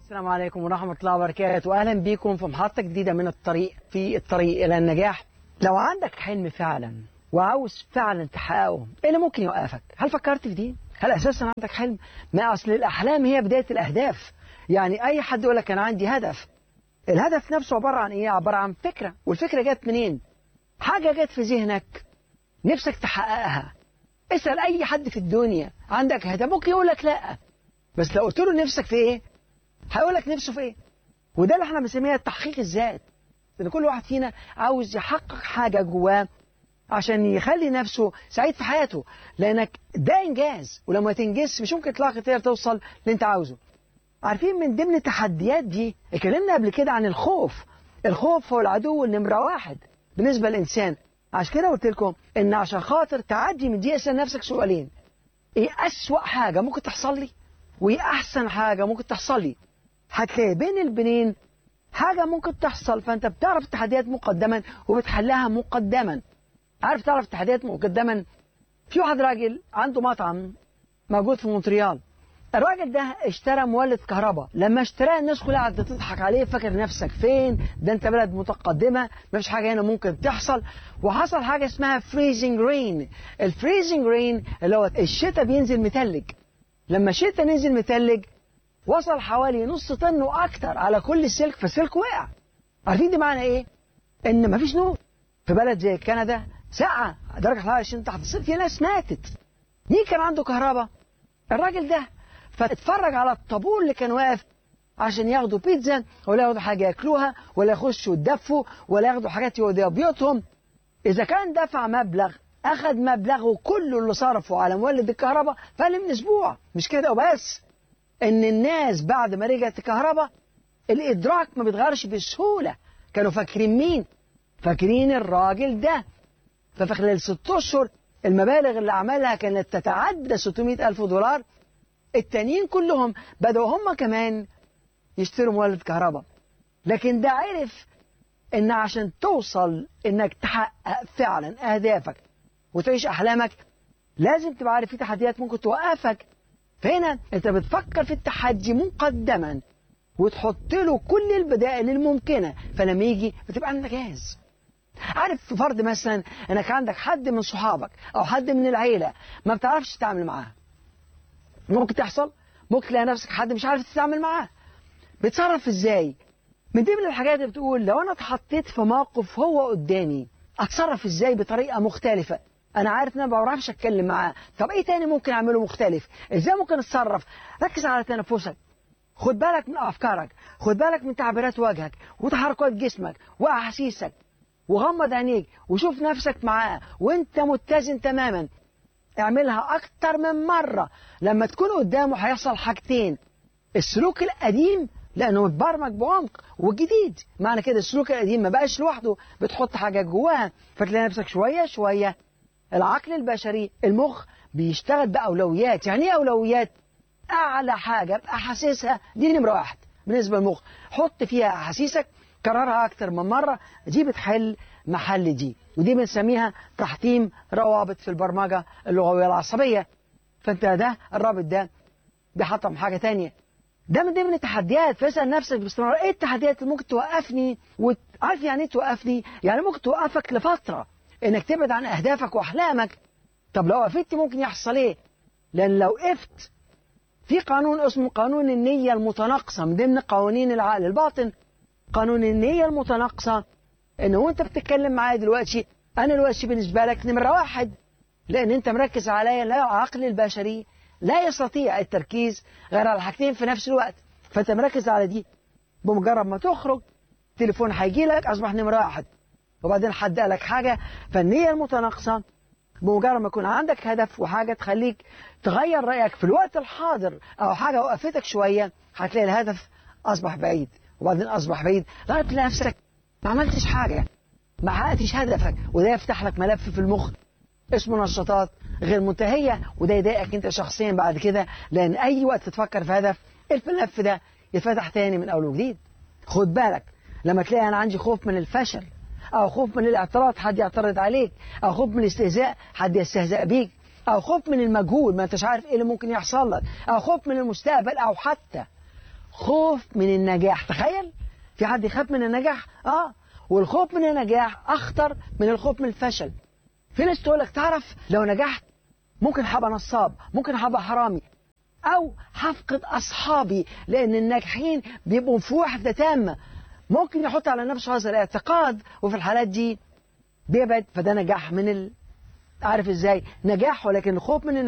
السلام عليكم ورحمة الله وبركاته وأهلا بكم في محطة جديدة من الطريق في الطريق إلى النجاح لو عندك حلم فعلا وعاوز فعلا تحققه إيه اللي ممكن يوقفك هل فكرت في دي هل أساسا عندك حلم ما أصل الأحلام هي بداية الأهداف يعني أي حد يقول لك أنا عندي هدف الهدف نفسه عبارة عن إيه عبارة عن فكرة والفكرة جت منين حاجة جت في ذهنك نفسك تحققها اسأل أي حد في الدنيا عندك هدف ممكن يقول لك لأ بس لو قلت له نفسك في إيه هيقول لك نفسه في ايه وده اللي احنا بنسميها تحقيق الذات ان كل واحد فينا عاوز يحقق حاجه جواه عشان يخلي نفسه سعيد في حياته لانك ده انجاز ولما تنجز مش ممكن تلاقي تقدر توصل اللي انت عاوزه عارفين من ضمن التحديات دي اتكلمنا قبل كده عن الخوف الخوف هو العدو النمرة واحد بالنسبة للإنسان عشان كده قلت لكم إن عشان خاطر تعدي من دي اسأل نفسك سؤالين إيه أسوأ حاجة ممكن تحصل لي وإيه أحسن حاجة ممكن تحصل لي هتلاقي بين البنين حاجة ممكن تحصل فأنت بتعرف التحديات مقدما وبتحلها مقدما عارف تعرف التحديات مقدما في واحد راجل عنده مطعم موجود في مونتريال الراجل ده اشترى مولد كهرباء لما اشتراه الناس كلها قعدت تضحك عليه فاكر نفسك فين ده انت بلد متقدمة مفيش حاجة هنا ممكن تحصل وحصل حاجة اسمها فريزنج رين الفريزنج رين اللي هو الشتاء بينزل متلج لما الشتاء نزل متلج وصل حوالي نص طن واكتر على كل السلك فالسلك وقع عارفين دي معنى ايه ان مفيش نور في بلد زي كندا ساعة درجة حرارة 20 تحت الصفر في ناس ماتت مين كان عنده كهرباء الراجل ده فاتفرج على الطابور اللي كان واقف عشان ياخدوا بيتزا ولا ياخدوا حاجة ياكلوها ولا يخشوا يدفوا ولا ياخدوا حاجات يوديها بيوتهم إذا كان دفع مبلغ أخذ مبلغه كله اللي صرفه على مولد الكهرباء فقل من أسبوع مش كده وبس ان الناس بعد ما رجعت الكهرباء الادراك ما بيتغيرش بسهوله كانوا فاكرين مين فاكرين الراجل ده ففي خلال ست اشهر المبالغ اللي عملها كانت تتعدى 600 الف دولار التانيين كلهم بدأوا هم كمان يشتروا مولد كهرباء لكن ده عرف ان عشان توصل انك تحقق فعلا اهدافك وتعيش احلامك لازم تبقى عارف في تحديات ممكن توقفك فهنا انت بتفكر في التحدي مقدما وتحط له كل البدائل الممكنة فلما يجي بتبقى عندك جاهز عارف فرض مثلا انك عندك حد من صحابك او حد من العيلة ما بتعرفش تتعامل معاه ممكن تحصل ممكن تلاقي نفسك حد مش عارف تتعامل معاه بتصرف ازاي من ضمن الحاجات اللي بتقول لو انا اتحطيت في موقف هو قدامي اتصرف ازاي بطريقة مختلفة انا عارف ان انا ما بعرفش اتكلم معاه طب ايه تاني ممكن اعمله مختلف ازاي ممكن اتصرف ركز على تنفسك خد بالك من افكارك خد بالك من تعبيرات وجهك وتحركات جسمك واحاسيسك وغمض عينيك وشوف نفسك معاه وانت متزن تماما اعملها اكتر من مرة لما تكون قدامه هيحصل حاجتين السلوك القديم لانه متبرمج بعمق والجديد معنى كده السلوك القديم ما بقاش لوحده بتحط حاجة جواها فتلاقي نفسك شوية شوية العقل البشري المخ بيشتغل بأولويات يعني ايه أولويات أعلى حاجة أبقى حاسسها دي نمرة واحد بالنسبة للمخ حط فيها أحاسيسك كررها أكتر من مرة دي بتحل محل دي ودي بنسميها تحطيم روابط في البرمجة اللغوية العصبية فأنت ده الرابط ده بيحطم حاجة تانية ده من ضمن التحديات فاسأل نفسك باستمرار ايه التحديات اللي ممكن توقفني وعارف يعني ايه توقفني يعني ممكن توقفك لفترة انك تبعد عن اهدافك واحلامك طب لو وقفت ممكن يحصل ايه لان لو وقفت في قانون اسمه قانون النية المتناقصة من ضمن قوانين العقل الباطن قانون النية المتناقصة ان وانت بتتكلم معايا دلوقتي انا دلوقتي بالنسبة لك نمرة واحد لان انت مركز عليا لا العقل البشري لا يستطيع التركيز غير على حاجتين في نفس الوقت فانت مركز على دي بمجرد ما تخرج تليفون هيجي لك اصبح نمرة واحد وبعدين حد قالك حاجة فالنية المتناقصة بمجرد ما يكون عندك هدف وحاجة تخليك تغير رأيك في الوقت الحاضر أو حاجة وقفتك شوية هتلاقي الهدف أصبح بعيد وبعدين أصبح بعيد لغاية تلاقي نفسك ما عملتش حاجة ما حققتش هدفك وده يفتح لك ملف في المخ اسمه نشاطات غير منتهية وده يضايقك انت شخصيا بعد كده لأن أي وقت تفكر في هدف الملف ده يتفتح تاني من أول وجديد خد بالك لما تلاقي أنا عندي خوف من الفشل أو خوف من الاعتراض حد يعترض عليك أو خوف من الاستهزاء حد يستهزأ بيك أو خوف من المجهول ما أنتش عارف إيه اللي ممكن يحصل لك أو خوف من المستقبل أو حتى خوف من النجاح تخيل في حد يخاف من النجاح اه والخوف من النجاح اخطر من الخوف من الفشل في ناس تقول لك تعرف لو نجحت ممكن هبقى نصاب ممكن هبقى حرامي او هفقد اصحابي لان الناجحين بيبقوا في وحده تامه ممكن يحط على نفسه هذا الاعتقاد وفي الحالات دي بيبعد فده نجاح من ال... عارف ازاي نجاح ولكن الخوف من